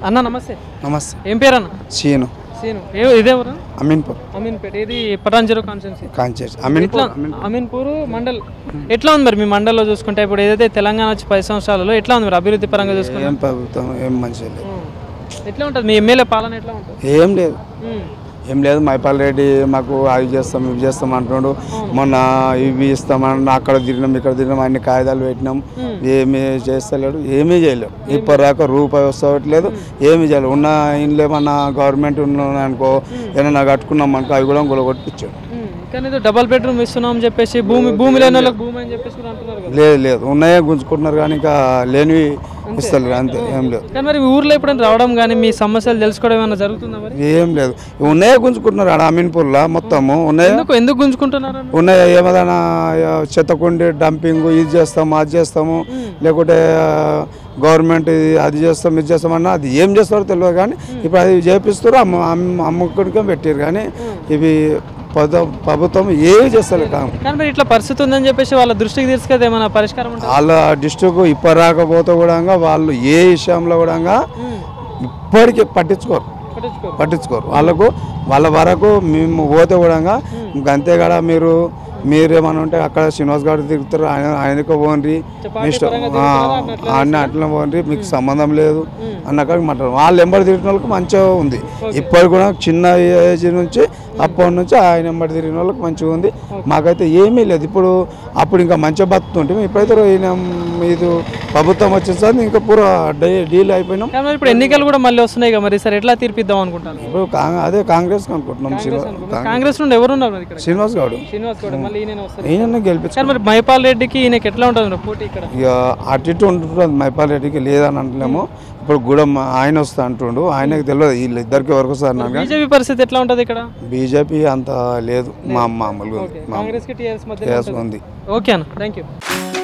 అన్న నమస్తే నమస్తే ఏం పేరు అన్న సీను సీను ఏ ఇదే ఊరు అమీన్పూర్ అమీన్పేట ఇది పటాన్చెరు కాన్స్టెన్సీ కాంచేసి ఎట్లా అమీన్పూర్ అమీన్పూర్ మండల్ ఎట్లా ఉంది మరి మీ మండల్లో చూసుకుంటే ఇప్పుడు ఏదైతే తెలంగాణ వచ్చి పది సంవత్సరాలలో ఎట్లా ఉంది మరి అభివృద్ధి పరంగా చూసుకుంటే ఏం ప్రభుత్వం ఏం మంచిగా లేదు ఉం. ఎట్లా ఉంటుంది మీ ఎమ్మెల్యే పాలన ఎట్లా ఉంటుంది ఏం లేదు ఉం. ఏం లేదు మైపాల్ రెడ్డి మాకు అవి చేస్తాం ఇవి చేస్తాం అంటున్నాడు మొన్న ఇవి ఇస్తామని అక్కడ తిరిగినాం ఇక్కడ తిరిగినాం అన్ని కాగితాలు పెట్టినాం ఏమీ చేస్తలేడు ఏమీ చేయలేడు ఇప్పటిదాకా రూపాయి వస్తలేదు ఏమీ చేయలేదు ఉన్న ఇంట్లో ఏమన్నా గవర్నమెంట్ ఉన్నాయనుకో ఏమన్నా కట్టుకున్నాం అనుకో అవి కూడా గులగొట్టించాడు ఉం. కానీ ఏదో డబల్ బెడ్రూమ్ ఇస్తున్నాం అని చెప్పేసి భూమి భూమి లేని వాళ్ళకి భూమి అని చెప్పేసి కూడా అంటున్నారు కదా లేదు లేదు ఉన్నాయే గుంజుకుంటున్నారు కానీ ఇంకా లేనివి ఇస్తలేరు అంతే ఏం లేదు కానీ మరి మీ ఊర్లో ఎప్పుడైనా రావడం కానీ మీ సమస్యలు తెలుసుకోవడం ఏమైనా జరుగుతుందా మరి ఏం లేదు ఉన్నాయే గుంజుకుంటున్నారు ఆడ అమీన్పూర్లో మొత్తము ఉన్నాయా ఎందుకు ఎందుకు గుంజుకుంటున్నారు అన్న? ఉన్నాయా ఏమైనా చెత్తకుండి డంపింగ్ ఇది చేస్తాము అది చేస్తాము లేకుంటే గవర్నమెంట్ ఇది అది చేస్తాం ఇది చేస్తామన్నా అది ఏం చేస్తారో తెలియదు కానీ ఇప్పుడు అది చేపిస్తారు అమ్మ అమ్మ అమ్ముకుడికే పెట్టారు కానీ ఇవి పద- ప్రభుత్వం ఏమి చేస్తారు కాదు కానీ మరి ఇట్లా పరిస్థితి ఉందని చెప్పేసి వాళ్ళ దృష్టికి తీసుకెళ్తే ఏమైనా పరిష్కారం ఉంటుంది వాళ్ళ డిస్ట్రిక్ట్ ఇప్పటి రాకపోతే కూడా వాళ్ళు ఏ విషయంలో కూడా ఇప్పటికీ పట్టించుకోరు పట్టించుకోరు పట్టించుకోరు వాళ్ళకు వాళ్ళ వరకు మేము పోతే కూడా అంతేకాడ మీరు మీరేమన్నా ఉంటే అక్కడ శ్రీనివాస్ గారు తిరుగుతారు ఆయన ఆయనకు పోండి మీ ఇష్టం ఆ, ఆయన అట్లా పోండి మీకు సంబంధం లేదు అన్న కాడికి మాట్లాడు వాళ్ళు ఎంబడి తిరిగిన వాళ్ళకి మంచిగా ఉంది ఇప్పటి కూడా చిన్న ఏజ్ నుంచి అప్పటి నుంచి ఆయన ఎంబడి తిరిగిన వాళ్ళకి మంచిగా ఉంది మాకైతే ఏమీ లేదు ఇప్పుడు అప్పుడు ఇంకా మంచిగా బతుకుతుంటే ఇప్పుడైతే ఈయన ఇది ప్రభుత్వం వచ్చేసరికి ఇంకా పూర డీ- డీల్ అయిపోయినాం కానీ మరి ఇప్పుడు ఎన్నికలు కూడా మళ్ళీ వస్తున్నాయి కదా మరి సరే ఎట్లా తీర్పిద్దాం అనుకుంటాను ఇప్పుడు కాంగ్- అదే కాంగ్రెస్ అనుకుంటున్నాం శ్రీనివాస్ కాంగ్రెస్ నుండి ఎవరు ఉన్నారు మరి ఇక్కడ శ్రీనివాస్ గౌడ్ శ్రీనివాస్ గౌడ్ మళ్ళీ ఈయన వస్తారు ఈయన గెలిపించు కానీ మరి మైపాల్ రెడ్డికి ఈయనకి ఎట్లా ఉంటుంది మరి పోటీ ఇక్కడ ఇక అటు ఇటు ఉంటుంటుంది మైపాల్ రెడ్డికి లేదని అంటలేము ఇప్పుడు గూడెం ఆయన వస్తా అంటుండు ఆయనకు తెలియదు వీళ్ళు ఇద్దరికి వరకు వస్తారు నాకు బీజేపీ పరిస్థితి ఎట్లా ఉంటుంది ఇక్కడ బీజేపీ అంత లేదు మా మామూలుగా ఉంది మా కాంగ్రెస్ కి టీఆర్ఎస్ మధ్య కేసు ఉంది ఓకే అన్న థ్యాంక్ యూ